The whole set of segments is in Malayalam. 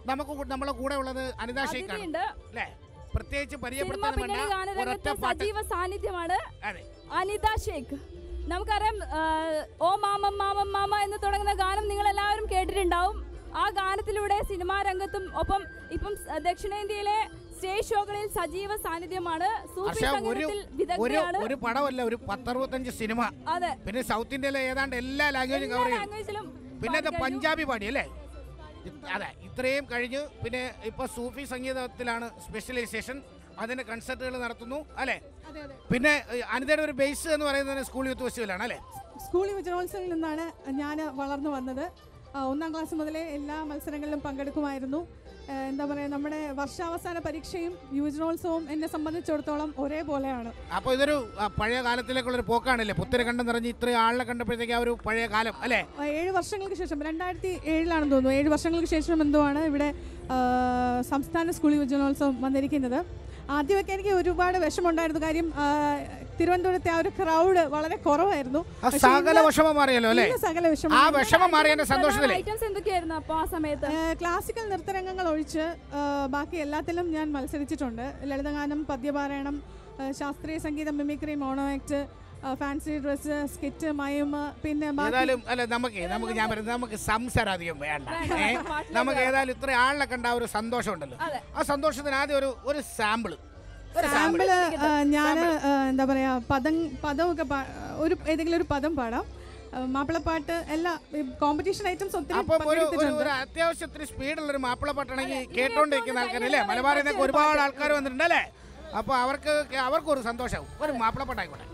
നമുക്ക് കൂ- നമ്മളെ കൂടെ ഉള്ളത് അനിതാ ഷെയ്ഖാണ് അതിഥിയുണ്ട് അല്ലേ പ്രത്യേകിച്ച് സിനിമ പരിചയപ്പെടുത്താൻ പിന്നണി വേണ്ട ഗാനരംഗത്ത് ഒരൊറ്റ പാട്ട് സജീവ സാന്നിധ്യമാണ് അതെ അനിത ഷേഖ് നമുക്കറിയാം ആ, ഓ മാമം മാമം മാമ എന്ന് തുടങ്ങുന്ന ഗാനം നിങ്ങൾ എല്ലാവരും കേട്ടിട്ടുണ്ടാവും ആ ഗാനത്തിലൂടെ സിനിമാ രംഗത്തും ഒപ്പം ഇപ്പം സ് ദക്ഷിണേന്ത്യയിലെ സ്റ്റേജ് ഷോകളിൽ സജീവ സാന്നിധ്യമാണ് സൂഫി പക്ഷെ ഒരു സംഗീതത്തിൽ ഒരു വിദഗ്ധയാണ് ഒരു പടമല്ല ഒരു പത്തറുപത്തഞ്ച് സിനിമ അതെ പിന്നെ സൗത്ത് ഇന്ത്യയിലെ ഏതാണ്ട് എല്ലാ ലാംഗ്വേജും എല്ലാ കവർ ചെയ്യും ലാംഗ്വേജിലും പിന്നെ ഇത് പാടിക്കഴിഞ്ഞു. പഞ്ചാബി പാടി അല്ലേ ഇത് അതെ ഇത്രയും കഴിഞ്ഞ് പിന്നെ ഇപ്പൊ സൂഫി സംഗീതത്തിലാണ് സ്പെഷ്യലൈസേഷൻ അതിന് കൺസർട്ടുകൾ നടത്തുന്നു അല്ലേ അതെ അതെ പിന്നെ ഏഹ്, അനിതയുടെ ഒരു ബേസ് എന്ന് പറയുന്നത് സ്കൂൾ യൂത്ത് ഫെസ്റ്റിവലാണ് അല്ലേ സ്കൂൾ യുവജനോത്സവത്തിൽ നിന്നാണ് ഞാൻ വളർന്നു വന്നത് ആ, ഒന്നാം ക്ലാസ് മുതലേ എല്ലാ മത്സരങ്ങളിലും പങ്കെടുക്കുമായിരുന്നു ആ, എന്താ പറയുക നമ്മുടെ വർഷാവസാന പരീക്ഷയും യുവജനോത്സവവും എന്നെ സംബന്ധിച്ചിടത്തോളം ഒരേപോലെയാണ് അപ്പൊ ഇതൊരു ആ, പഴയ കാലത്തിലേക്കുള്ള ഒരു പോക്കാണല്ലേ പുത്തര കണ്ടം നിറഞ്ഞ് ഇത്രയും ആളിനെ കണ്ടപ്പോഴത്തേക്ക് ആ ഒരു പഴയ കാലം അല്ലേ ആ, ഏഴ് വർഷങ്ങൾക്ക് ശേഷം രണ്ടായിരത്തി ഏഴിലാണെന്ന് തോന്നുന്നു ഏഴ് വർഷങ്ങൾക്ക് ശേഷം എന്തോ ആണ് ഇവിടെ ആ, സംസ്ഥാന സ്കൂൾ യുവജനോത്സവം വന്നിരിക്കുന്നത് ആദ്യമൊക്കെ എനിക്ക് ഒരുപാട് വിഷമമുണ്ടായിരുന്നു കാര്യം ആ, തിരുവനന്തപുരത്തെ ആ ഒരു ക്രൗഡ് വളരെ കുറവായിരുന്നു ആ പക്ഷേ സകല ഇന്ന് വിഷമം മാറിയല്ലോ അല്ലേ ഇന്ന് സകല വിഷമം ആ വിഷമം മാറിയതിന്റെ സന്തോഷത്തിലേ ഐറ്റംസ് എന്തൊക്കെയായിരുന്നു അപ്പൊ ആ സമയത്ത് ഏഹ് ക്ലാസിക്കൽ നൃത്തരംഗങ്ങൾ ഒഴിച്ച് ഏഹ് ബാക്കി എല്ലാത്തിലും ഞാൻ മത്സരിച്ചിട്ടുണ്ട് ലളിതഗാനം പദ്യപാരായണം ഏഹ് ശാസ്ത്രീയ സംഗീതം mimicry mono act fancy dress skit മയം പിന്നെ ബാക്കി ഏതായാലും അല്ല നമുക്ക് നമുക്ക് ഞാൻ പറയുന്നത് നമുക്ക് സംസാരം അധികം വേണ്ട വേണ്ട, ഏ? പാട്ടിലേക്ക് നമുക്ക് വരാം. ഏതായാലും ഇത്ര ആളിനെ കണ്ട ആ ഒരു സന്തോഷം ഉണ്ടല്ലോ അതെ. ആ സന്തോഷത്തിന് ആദ്യം ഒരു ഒരു സാമ്പിള് ഒരു സാമ്പിൾ സാമ്പിള് ഞാൻ എന്താ പറയാ പദം പദമൊക്കെ പാ- ഒരു ഏതെങ്കിലും ഒരു പദം പാടാം ഏഹ് മാപ്പിളപ്പാട്ട് എല്ലാ കോമ്പറ്റീഷൻ ഐറ്റംസ് ഒത്തിരി അപ്പം ഒരു ഒരു പങ്കെടുത്തിട്ടുണ്ട് ഒരു അത്യാവശ്യത്തിന് സ്പീഡുള്ള ഒരു മാപ്പിള പാട്ടാണെങ്കിൽ കേട്ടോണ്ടിരിക്കുന്ന ആൾക്കാരല്ലേ മലബാറിൽ നിന്നൊക്കെ ഒരുപാട് ആൾക്കാർ വന്നിട്ടുണ്ട് അല്ലേ അപ്പൊ അവർക്ക് അവർക്കൊരു സന്തോഷവും ഒരു മാപ്പിള പാട്ടായിക്കോട്ടെ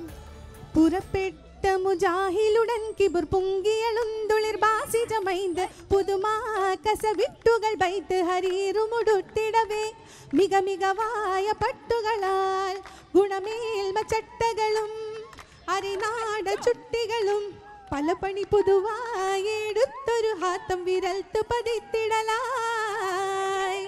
പുറപ്പെട്ട മുജാഹിലുടൻ കിബുർ പൊങ്കിയളുന്തുളിർ ബാസിജമൈന്ത് പുതുമാ കസവിട്ടുകൾ ബൈത്ത് ഹരീറുമുടുത്തിടവേ മിക മികവായ പട്ടുകളാൽ ഗുണമേൽമ ചട്ടകളും അരിനാട ചുട്ടികളും പല പണി പുതുവായി എടുത്തൊരു ഹാത്തം വിരൽത്തു പതിത്തിടലായി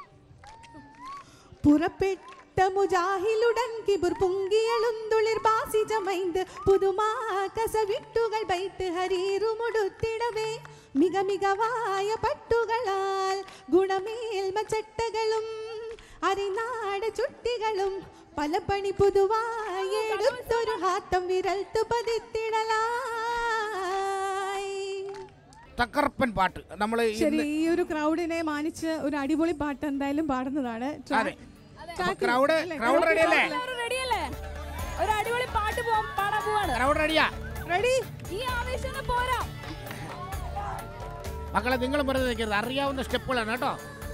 പുറപ്പെട്ട മുജാഹിലുടൻ കിബുർ പൊങ്കിയളുന്തുളിർ ബാസിജമൈന്ത് പുതുമാ കസവിട്ടുകൾ ബൈത്ത് ഹരീറുമുടുത്തിടവേ മിക മികവായ പട്ടുകളാൽ ഗുണമേൽമ ചട്ടകളും അരിനാട് ചുട്ടികളും പല പണി പുതുവായി എടുത്തൊരു ഹാത്തം വിരൽത്തു പതിത്തിടലായി തകർപ്പൻ പാട്ട് നമ്മൾ ശരി ഈ ഒരു ക്രൗഡിനെ മാനിച്ച് ഒരു അടിപൊളി പാട്ട് എന്തായാലും പാടുന്നതാണ് അതെ ക്രൗഡ് ക്രൗഡ് റെഡി അല്ലേ റെഡിയല്ലേ ഒരു അടിപൊളി പാട്ട് പോ- പാടാൻ പോവാണ് ക്രൗഡ് റെഡിയാ റെഡി ഈ ആവേശം ഒന്ന് പോരാ മക്കളെ നിങ്ങൾ വെറുതെ നിൽക്കരുത് അറിയാവുന്ന സ്റ്റെപ്പുകളാണ് കേട്ടോ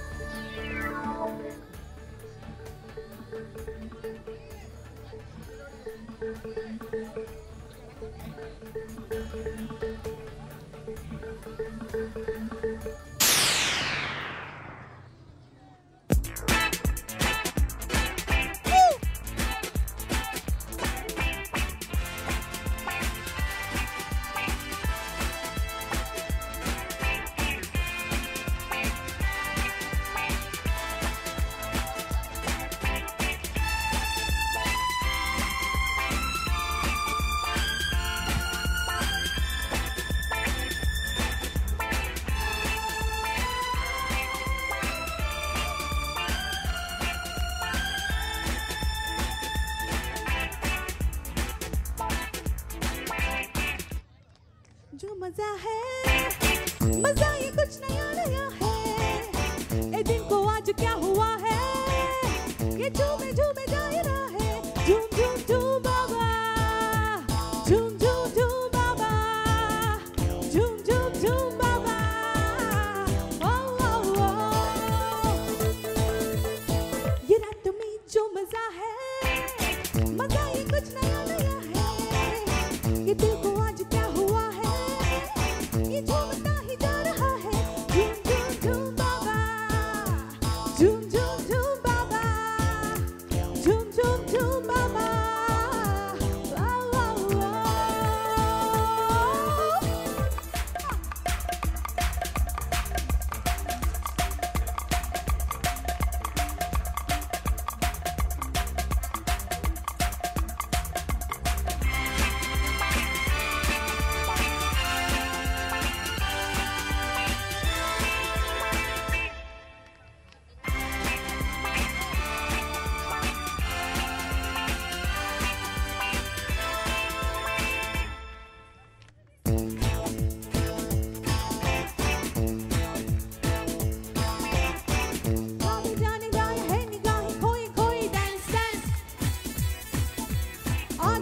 जो मजा है मजा ये कुछ नया नया है ए दिन को आज क्या हुआ है ये झूमे झूमे दायरा है झूम झूम झूम बाबा झूम झूम झूम बाबा झूम झूम झूम बाबा ओ ओ ओ ये रात में जो मजा है मजा ये कुछ नया नया है ये दिल को आज क्या हुआ है ये झूमता ही जा रहा है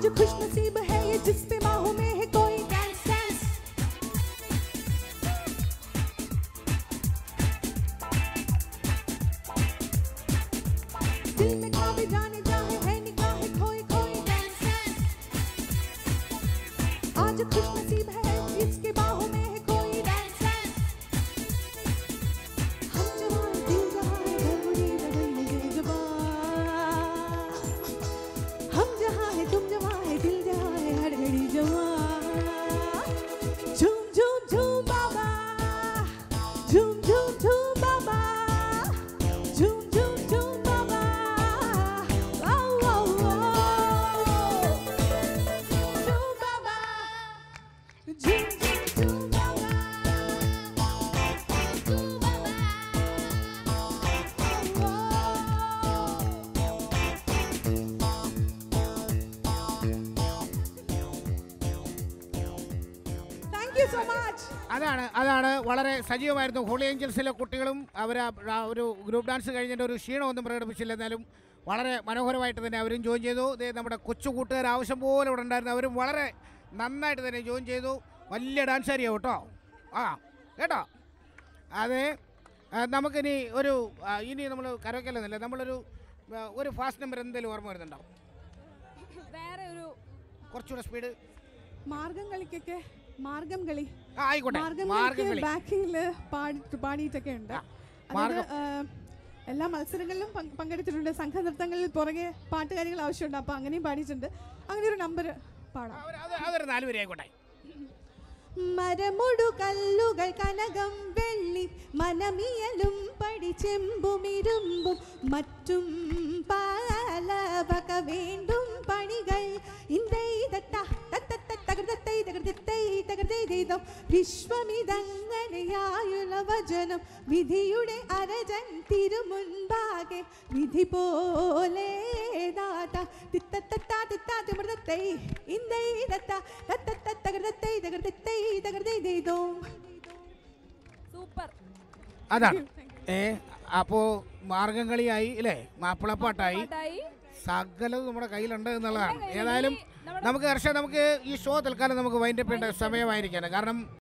आज खुश नसीब है ये जिस पे बाहों में है कोई डांस डांस दिल में काबे जाने जाए है निगाहें खोई खोई डांस डांस आज खुश नसीब है जिसके बाहों में है कोई डांस डांस हम जवान दिल जवान धर्मनी रवैये जवान हम जहाँ है तुम जहाँ है दिल जहाँ है हर घड़ी जवान झूम झूम झूम बाबा झूम झूम झूम बाबा झूम झूम झूम बाबा वाओ वाओ वाओ झूम बाबा झूम झूम झूम बाबा झूम बाबा താങ്ക് യു സോ മച്ച് അതാണ് അതാണ് വളരെ സജീവമായിരുന്നു ഹോളി ഏഞ്ചൽസിലെ കുട്ടികളും അവർ ഒരു ഗ്രൂപ്പ് ഡാൻസ് കഴിഞ്ഞിട്ട് ഒരു ക്ഷീണമൊന്നും പ്രകടിപ്പിച്ചില്ല എന്നാലും വളരെ മനോഹരമായിട്ട് തന്നെ അവരും ജോയിൻ ചെയ്തു ദേ നമ്മുടെ കൊച്ചു കൂട്ടുകാർ ആവശ്യം പോലെ ഇവിടെ ഉണ്ടായിരുന്നു അവരും വളരെ നന്നായിട്ട് തന്നെ ജോയിൻ ചെയ്തു വലിയ ഡാൻസ് ആരിയാവും കേട്ടോ ആ കേട്ടോ അതെ ആ, നമുക്കിനി ഒരു ആ, ഇനി നമ്മൾ കരവയ്ക്കല്ലെന്നില്ല നമ്മളൊരു ആ, ഒരു ഫാസ്റ്റ് നമ്പർ എന്തെങ്കിലും ഓർമ്മ വരുന്നുണ്ടോ വേറെ ഒരു കുറച്ചുകൂടെ സ്പീഡ് മാർഗം കളിക്കൊക്കെ മാർഗം കളി ആ ആയിക്കോട്ടെ മാർഗം മാർഗം കളിക്ക് കളി ബാക്കിങ്ങില് പാടി പാടിയിട്ടൊക്കെ ഉണ്ട് ആ, അതായത് മാർഗം. ആ, എല്ലാ മത്സരങ്ങളിലും പങ്ക് പങ്കെടുത്തിട്ടുണ്ട് സംഘനൃത്തങ്ങളിൽ പുറകെ പാട്ടുകാരികൾ ആവശ്യമുണ്ട് അപ്പൊ അങ്ങനെയും പാടിയിട്ടുണ്ട് അങ്ങനെ ഒരു നമ്പർ പാടാം ആ, ഒരു- അത് അതൊരു നാല് പേര് ആയിക്കോട്ടെ മരമുടു കല്ലുകൾ കനകം വെള്ളി മനമിയലും പടി ചെമ്പുമിരുമ്പും മറ്റും പല വക വേണ്ടും പണികൾ ഇന്ദൈതത്ത തത്തത്തത്തകൃതത്തൈ തകൃതത്തൈ തകൃതൈതം വിശ്വമിതങ്ങനെയായുള്ള വചനം വിധിയുടെ അരജൻ തിരുമുൻപാകെ വിധി പോലെ ദാത തിത്തത്തത്താ തിത്താ തിമൃതത്തൈ ഇന്ദൈതത്ത തത്തത്തത്തകൃതത്തൈ തകൃതത്തൈ തകൃതൈതം സൂപ്പർ അതാണ് ഏ അപ്പോൾ മാർഗം കളിയായി അല്ലേ മാപ്പിളപ്പാട്ടായി പാട്ടായി സകലത് നമ്മുടെ കയ്യിലുണ്ട് എന്നുള്ളതാണ് നമ്മുടെ കയ്യിൽ ഏതായാലും നമ്മുടെ- നമുക്ക് ഹർഷ നമുക്ക് ഈ ഷോ തൽക്കാലം നമുക്ക് വൈൻഡപ്പ് ചെയ്യേണ്ട സമയമായിരിക്കാണ് കാരണം